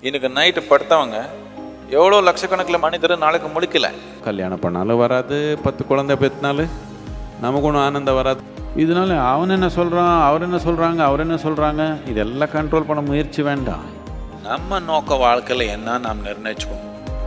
இன்னைக்கு நைட்டு படுத்தவங்க எவ்வளோ லட்சக்கணக்கில் மனிதர் நாளைக்கு முழிக்கல கல்யாணம் பண்ணாலும் வராது பத்து குழந்தை பெற்றினாலும் நமக்கு ஒன்றும் ஆனந்தம் வராது இதனால அவன் என்ன சொல்கிறான் அவர் என்ன சொல்கிறாங்க அவர் என்ன சொல்கிறாங்க இதெல்லாம் கண்ட்ரோல் பண்ண முயற்சி வேண்டாம் நம்ம நோக்க வாழ்க்கையில் என்ன நாம் நிர்ணயிச்சுக்கணும்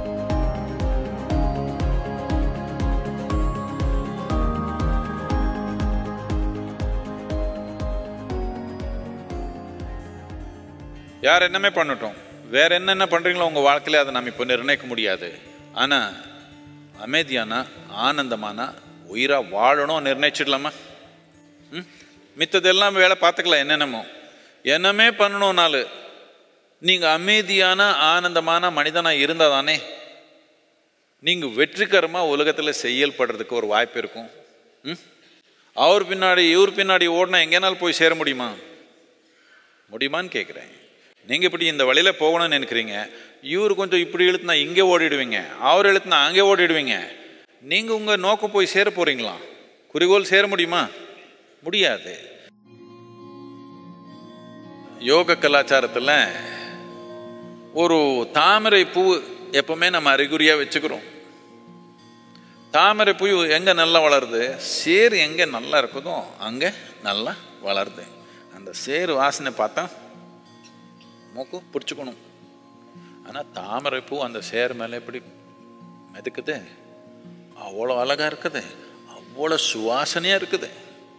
யார் என்னமே பண்ணட்டும் வேற என்னென்ன பண்றீங்களோ உங்க வாழ்க்கையில அதை நம்ம இப்போ நிர்ணயிக்க முடியாது ஆனா அமைதியானா ஆனந்தமானா உயிரா வாழணும் நிர்ணயிச்சிடலாமா ம் மித்ததெல்லாம் வேலை பார்த்துக்கலாம் என்னென்னமோ என்னமே பண்ணணும்னாலு நீங்க அமைதியான ஆனந்தமான மனிதனா இருந்தா தானே நீங்க வெற்றிகரமா உலகத்துல செயல்படுறதுக்கு ஒரு வாய்ப்பு இருக்கும் ம் அவர் பின்னாடி இவர் பின்னாடி ஓடினா எங்கேனாலும் போய் சேர முடியுமா முடியுமான்னு கேட்குறேன் நீங்கள் இப்படி இந்த வழியில் போகணும்னு நினைக்கிறீங்க இவர் கொஞ்சம் இப்படி இழுத்துனா இங்கே ஓடிடுவீங்க அவர் இழுத்துனா அங்கே ஓடிடுவீங்க நீங்கள் உங்கள் நோக்கம் போய் சேர போகிறீங்களா குறிக்கோள் சேர முடியுமா முடியாது யோக கலாச்சாரத்தில் ஒரு தாமரை பூ எப்பவுமே நம்ம அறிகுறியாக வச்சுக்கிறோம் தாமரை பூ எங்கே நல்லா வளருது சேர் எங்கே நல்லா இருக்குதோ அங்கே நல்லா வளருது அந்த சேர் வாசனை பார்த்தா மூக்கு பிடிச்சிக்கணும் ஆனால் தாமரை பூ அந்த சேர் மேலே எப்படி மிதக்குது அவ்வளோ அழகாக இருக்குது அவ்வளோ சுவாசனையாக இருக்குது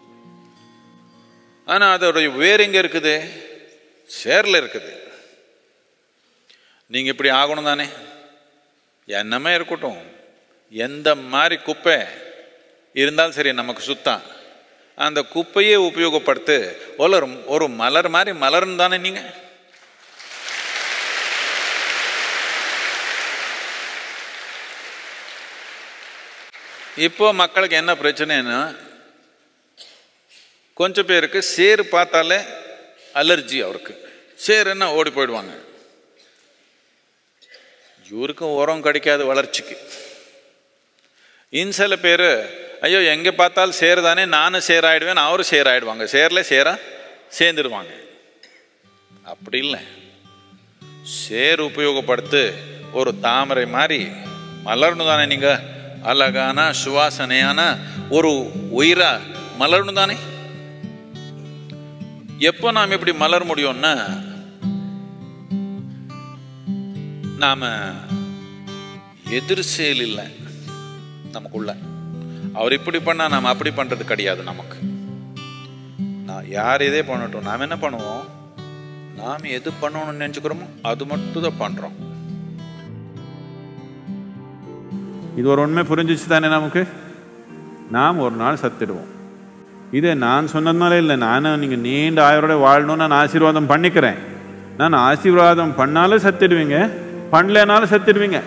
ஆனால் அதோடைய வேர் எங்கே இருக்குது சேரில் இருக்குது நீங்கள் இப்படி ஆகணும் தானே என்னமே இருக்கட்டும் எந்த மாதிரி குப்பை இருந்தாலும் சரி நமக்கு சுத்தம் அந்த குப்பையே உபயோகப்படுத்து ஒரு ஒரு மலர் மாதிரி மலர்னு தானே நீங்கள் இப்போ மக்களுக்கு என்ன பிரச்சனைன்னா கொஞ்சம் பேருக்கு சேர் பார்த்தாலே அலர்ஜி அவருக்கு சேருன்னா ஓடி போயிடுவாங்க இவருக்கும் உரம் கிடைக்காது வளர்ச்சிக்கு இன் சில பேர் ஐயோ எங்கே பார்த்தாலும் சேர் தானே நானும் சேர் ஆயிடுவேன் அவரும் சேர் ஆயிடுவாங்க சேரில் சேரா சேர்ந்துடுவாங்க அப்படி இல்லை சேர் உபயோகப்படுத்து ஒரு தாமரை மாதிரி மலர்னு தானே நீங்கள் அழகான சுவாசனையான ஒரு உயிரா மலர்னு தானே எப்போ நாம் இப்படி மலர் முடியும்னா நாம எதிர் செயல் இல்லை நமக்குள்ள அவர் இப்படி பண்ணா நாம் அப்படி பண்றது கிடையாது நமக்கு நான் யார் இதே பண்ணட்டும் நாம் என்ன பண்ணுவோம் நாம் எது பண்ணணும்னு நினச்சிக்கிறோமோ அது மட்டும் தான் பண்றோம் இது ஒரு உண்மை புரிஞ்சிச்சு தானே நமக்கு நாம் ஒரு நாள் சத்திடுவோம் இதே நான் சொன்னதுனால இல்லை நானும் நீங்கள் நீண்ட ஆயுரோட வாழணும்னு நான் ஆசீர்வாதம் பண்ணிக்கிறேன் நான் ஆசீர்வாதம் பண்ணாலும் சத்திடுவீங்க பண்ணலனாலும் சத்திடுவீங்க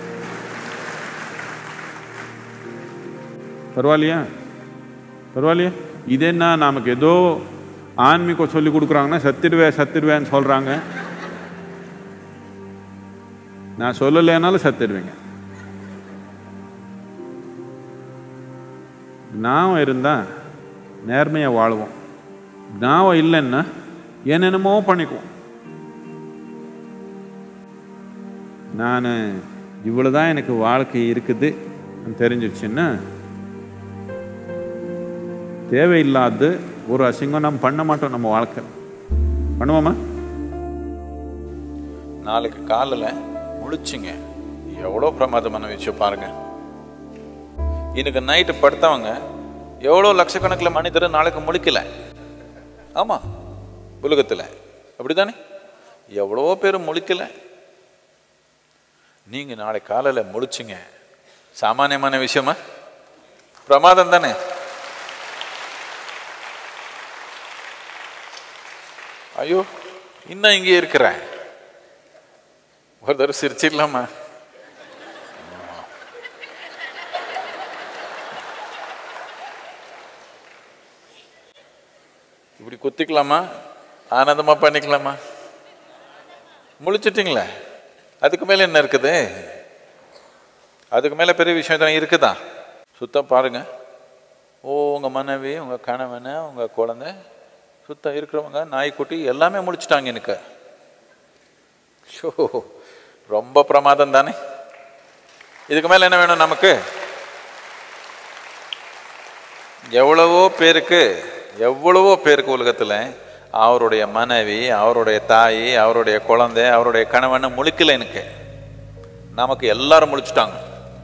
பரவாயில்லையா பரவாயில்லையா இதென்ன நமக்கு ஏதோ ஆன்மீகம் சொல்லி கொடுக்குறாங்கன்னா சத்திடுவேன் சத்திடுவேன்னு சொல்கிறாங்க நான் சொல்லலைனாலும் சத்திடுவீங்க ஞாபகம் இருந்தால் நேர்மையாக வாழுவோம் ஞாபகம் இல்லைன்னா என்னென்னமோ பண்ணிக்குவோம் நான் இவ்வளோதான் எனக்கு வாழ்க்கை இருக்குது தெரிஞ்சிடுச்சுன்னா தேவையில்லாத ஒரு அசிங்கம் நம்ம பண்ண மாட்டோம் நம்ம வாழ்க்கை பண்ணுவோமா நாளைக்கு காலையில் முழிச்சிங்க எவ்வளோ பிரமாதமான விஷயம் பாருங்க இன்னைக்கு நைட்டு படுத்தவங்க எவ்வளோ லட்சக்கணக்கில் மனிதர் நாளைக்கு முழிக்கல ஆமாம் உலகத்தில் அப்படிதானே எவ்வளோ பேர் முழிக்கல நீங்கள் நாளை காலையில் முழிச்சிங்க சாமானியமான விஷயமா பிரமாதம் தானே ஐயோ இன்னும் இங்கே இருக்கிறேன் ஒரு தடவை சிரிச்சிடலாமா இப்படி குத்திக்கலாமா ஆனந்தமா பண்ணிக்கலாமா முழிச்சிட்டிங்களே அதுக்கு மேல என்ன இருக்குது அதுக்கு மேல பெரிய விஷயம் தான் இருக்குதா சுத்தம் பாருங்க ஓ உங்க மனைவி உங்க கணவன் உங்க குழந்தை சுத்தம் இருக்கிறவங்க நாய்க்குட்டி எல்லாமே முழிச்சிட்டாங்க எனக்கு ஷோ ரொம்ப பிரமாதம் தானே இதுக்கு மேலே என்ன வேணும் நமக்கு எவ்வளவோ பேருக்கு எவ்வளவோ பேருக்கு உலகத்தில் அவருடைய மனைவி அவருடைய தாய் அவருடைய குழந்தை அவருடைய கணவன் முழிக்கல எனக்கு நமக்கு எல்லாரும் முழிச்சிட்டாங்க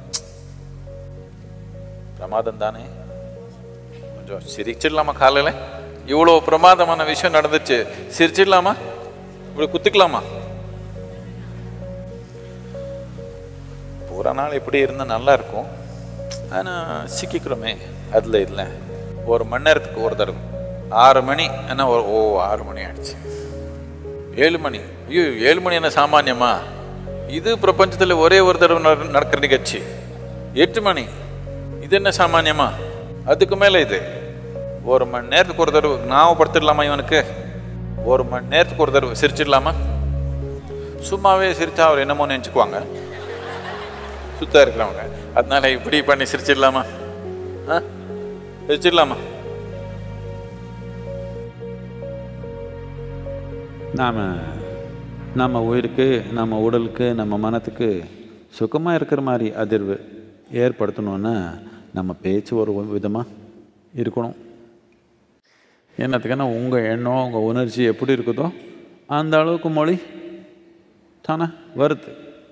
பிரமாதம் தானே கொஞ்சம் சிரிச்சிடலாமா காலையில் இவ்வளோ பிரமாதமான விஷயம் நடந்துச்சு சிரிச்சிடலாமா இப்படி குத்திக்கலாமா பூரா நாள் இப்படி இருந்தால் நல்லா இருக்கும் ஆனால் சிக்கிக்கிறோமே அதில் இல்லை ஒரு மணி நேரத்துக்கு ஒரு தடவை ஆறு மணி என்ன ஒரு ஓ ஆறு மணி ஆயிடுச்சு ஏழு மணி ஐயோ ஏழு மணி என்ன சாமானியமா இது பிரபஞ்சத்தில் ஒரே ஒரு தடவை நட- நடக்கிற நிகழ்ச்சி எட்டு மணி இது என்ன சாமானியமா அதுக்கு மேலே இது ஒரு மணி நேரத்துக்கு ஒரு தடவை ஞாபகப்படுத்திடலாமா இவனுக்கு ஒரு மணி நேரத்துக்கு ஒரு தடவை சிரிச்சிடலாமா சும்மாவே சிரிச்சா அவர் என்னமோ நினச்சிக்குவாங்க சுத்தா இருக்கிறவங்க அதனால இப்படி பண்ணி சிரிச்சிடலாமா ஆ சிரிச்சிடலாமா நாம் நம்ம உயிருக்கு நம்ம உடலுக்கு நம்ம மனத்துக்கு சுகமாக இருக்கிற மாதிரி அதிர்வு ஏற்படுத்தணுன்னா நம்ம பேச்சு ஒரு விதமாக இருக்கணும் என்னத்துக்குன்னா உங்கள் எண்ணம் உங்கள் உணர்ச்சி எப்படி இருக்குதோ அந்த அளவுக்கு மொழி தானே வருது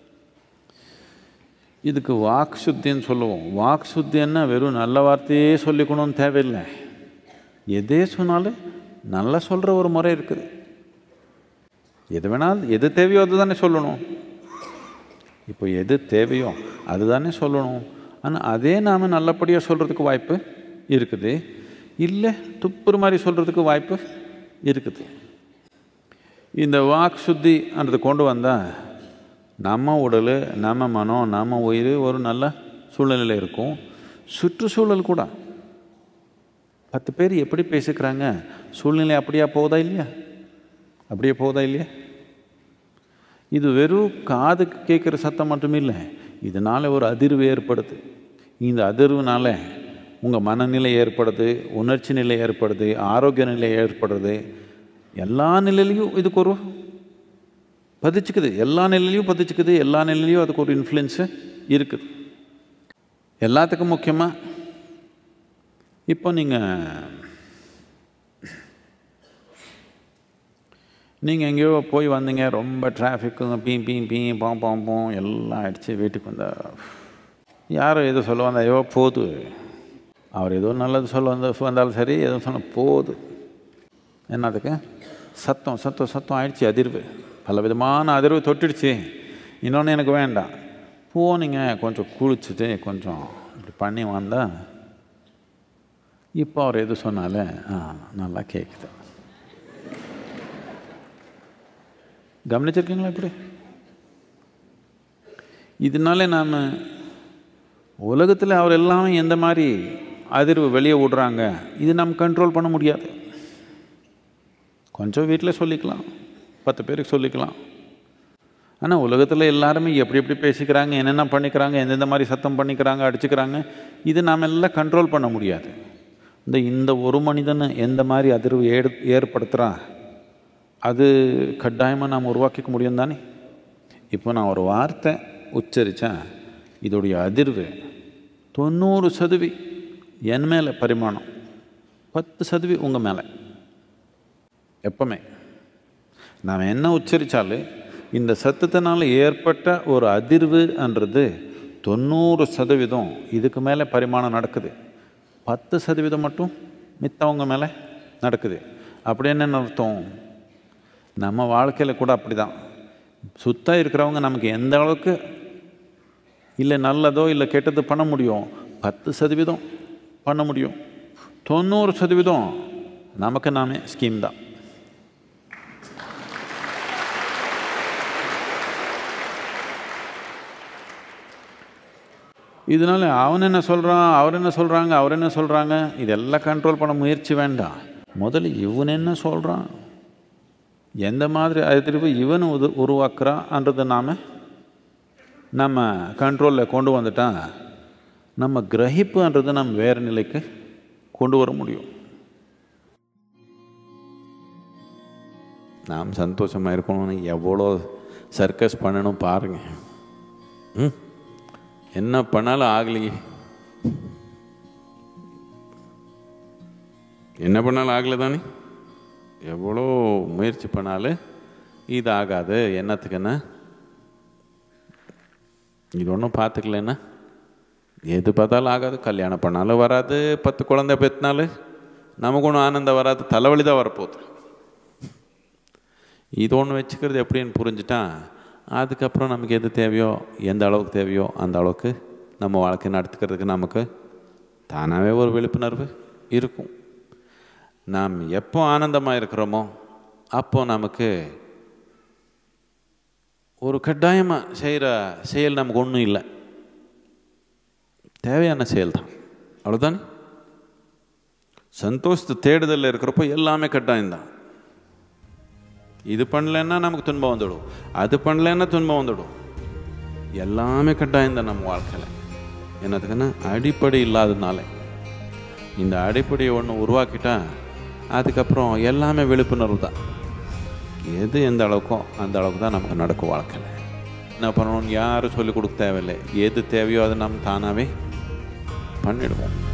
இதுக்கு வாக் சுத்தின்னு சொல்லுவோம் வாக் சுத்தின்னா வெறும் நல்ல வார்த்தையே சொல்லிக்கணும்னு தேவையில்லை எதே சொன்னாலும் நல்லா சொல்கிற ஒரு முறை இருக்குது எது வேணாலும் எது தேவையோ அதுதானே சொல்லணும் இப்போ எது தேவையோ அதுதானே சொல்லணும் ஆனால் அதே நாம் நல்லபடியாக சொல்கிறதுக்கு வாய்ப்பு இருக்குது இல்லை துப்புற மாதிரி சொல்கிறதுக்கு வாய்ப்பு இருக்குது இந்த வாக் சுத்தின்றது கொண்டு வந்தால் நம்ம உடல் நம்ம மனம் நம்ம உயிர் ஒரு நல்ல சூழ்நிலையில் இருக்கும் சுற்றுச்சூழல் கூட பத்து பேர் எப்படி பேசிக்கிறாங்க சூழ்நிலை அப்படியா போகுதா இல்லையா அப்படியே போகுதா இல்லையா இது வெறும் காதுக்கு கேட்குற சத்தம் மட்டும் இல்லை இதனால் ஒரு அதிர்வு ஏற்படுது இந்த அதிர்வுனால உங்கள் மனநிலை ஏற்படுது உணர்ச்சி நிலை ஏற்படுது ஆரோக்கிய நிலை ஏற்படுறது எல்லா நிலையிலையும் இதுக்கு ஒரு பதிச்சுக்குது எல்லா நிலையிலையும் பதிச்சுக்குது எல்லா நிலையிலையும் அதுக்கு ஒரு இன்ஃப்ளூயன்ஸு இருக்குது எல்லாத்துக்கும் முக்கியமாக இப்போ நீங்கள் நீங்கள் எங்கேயோ போய் வந்தீங்க ரொம்ப டிராஃபிக்குங்க பீ பீ பீ பாம் பாம் போம் எல்லாம் ஆயிடுச்சு வீட்டுக்கு வந்தா யாரோ ஏதோ சொல்ல வந்தா ஐயோ போது அவர் ஏதோ நல்லது சொல்ல வந்த வந்தாலும் சரி ஏதோ சொன்ன போது என்னதுக்கு சத்தம் சத்தம் சத்தம் ஆயிடுச்சு அதிர்வு பல விதமான அதிர்வு தொட்டுடுச்சு இன்னொன்று எனக்கு வேண்டாம் போனீங்க கொஞ்சம் குளிச்சுட்டு கொஞ்சம் இப்படி பண்ணி வந்தா இப்போ அவர் எது சொன்னாலே ஆ நல்லா கேட்குது கவனிச்சிருக்கீங்களா இப்படி இதனால நாம் உலகத்தில் அவர் எல்லாமே எந்த மாதிரி அதிர்வு வெளியே விடுறாங்க இது நம்ம கண்ட்ரோல் பண்ண முடியாது கொஞ்சம் வீட்டில் சொல்லிக்கலாம் பத்து பேருக்கு சொல்லிக்கலாம் ஆனால் உலகத்தில் எல்லாருமே எப்படி எப்படி பேசிக்கிறாங்க என்னென்ன பண்ணிக்கிறாங்க எந்தெந்த மாதிரி சத்தம் பண்ணிக்கிறாங்க அடிச்சுக்கிறாங்க இது நாம் எல்லாம் கண்ட்ரோல் பண்ண முடியாது இந்த இந்த ஒரு மனிதன் எந்த மாதிரி அதிர்வு ஏடு ஏற்படுத்துகிறான் அது கட்டாயமாக நாம் உருவாக்கிக்க முடியும் தானே இப்போ நான் ஒரு வார்த்தை உச்சரித்தேன் இதோடைய அதிர்வு தொண்ணூறு சதவி என் மேலே பரிமாணம் பத்து சதவி உங்கள் மேலே எப்பவுமே நாம் என்ன உச்சரித்தாலும் இந்த சத்தத்தினால் ஏற்பட்ட ஒரு அதிர்வுன்றது தொண்ணூறு சதவீதம் இதுக்கு மேலே பரிமாணம் நடக்குது பத்து சதவீதம் மட்டும் மித்தவங்க மேலே நடக்குது அப்படி என்ன அர்த்தம் நம்ம வாழ்க்கையில் கூட அப்படி தான் சுத்தம் இருக்கிறவங்க நமக்கு எந்த அளவுக்கு இல்லை நல்லதோ இல்லை கெட்டதோ பண்ண முடியும் பத்து சதவீதம் பண்ண முடியும் தொண்ணூறு சதவீதம் நமக்கு நாமே ஸ்கீம் தான் இதனால் அவன் என்ன சொல்கிறான் அவர் என்ன சொல்கிறாங்க அவர் என்ன சொல்கிறாங்க இதெல்லாம் கண்ட்ரோல் பண்ண முயற்சி வேண்டாம் முதல்ல இவன் என்ன சொல்கிறான் எந்த மாதிரி அதிர்வு இவன் உது உருவாக்குறான்றது நாம் நம்ம கண்ட்ரோலில் கொண்டு வந்துட்டால் நம்ம கிரகிப்புன்றது நம்ம வேறு நிலைக்கு கொண்டு வர முடியும் நாம் சந்தோஷமாக இருக்கணும்னு எவ்வளோ சர்க்கஸ் பண்ணணும் பாருங்க ம் என்ன பண்ணாலும் ஆகலையே என்ன பண்ணாலும் ஆகலை தானே எவ்வளோ முயற்சி பண்ணாலும் இது ஆகாது என்னத்துக்குன்னா இது ஒன்றும் பார்த்துக்கலன்னா எது பார்த்தாலும் ஆகாது கல்யாணம் பண்ணாலும் வராது பத்து குழந்தை பெற்றினாலும் நமக்கு ஒன்றும் ஆனந்தம் வராது தலைவலி தான் வரப்போகுது இது ஒன்று வச்சுக்கிறது எப்படின்னு புரிஞ்சுட்டா அதுக்கப்புறம் நமக்கு எது தேவையோ எந்த அளவுக்கு தேவையோ அந்த அளவுக்கு நம்ம வாழ்க்கை நடத்துக்கிறதுக்கு நமக்கு தானாகவே ஒரு விழிப்புணர்வு இருக்கும் நாம் எப்போ ஆனந்தமாக இருக்கிறோமோ அப்போ நமக்கு ஒரு கட்டாயமாக செய்கிற செயல் நமக்கு ஒன்றும் இல்லை தேவையான செயல் தான் அவ்வளோதானே சந்தோஷத்து தேடுதலில் இருக்கிறப்போ எல்லாமே கட்டாயம்தான் இது பண்ணலைன்னா நமக்கு துன்பம் வந்துடும் அது பண்ணலைன்னா துன்பம் வந்துடும் எல்லாமே கட்டாயம்தான் நம்ம வாழ்க்கையில் என்னதுக்குன்னா அடிப்படை இல்லாததுனால இந்த அடிப்படையை ஒன்று உருவாக்கிட்டா அதுக்கப்புறம் எல்லாமே விழிப்புணர்வு தான் எது எந்த அளவுக்கோ அந்த அளவுக்கு தான் நமக்கு நடக்கும் வாழ்க்கையில் என்ன பண்ணணும்னு யாரும் சொல்லிக் கொடுக்க தேவையில்லை எது தேவையோ அதை நம்ம தானாகவே பண்ணிடுவோம்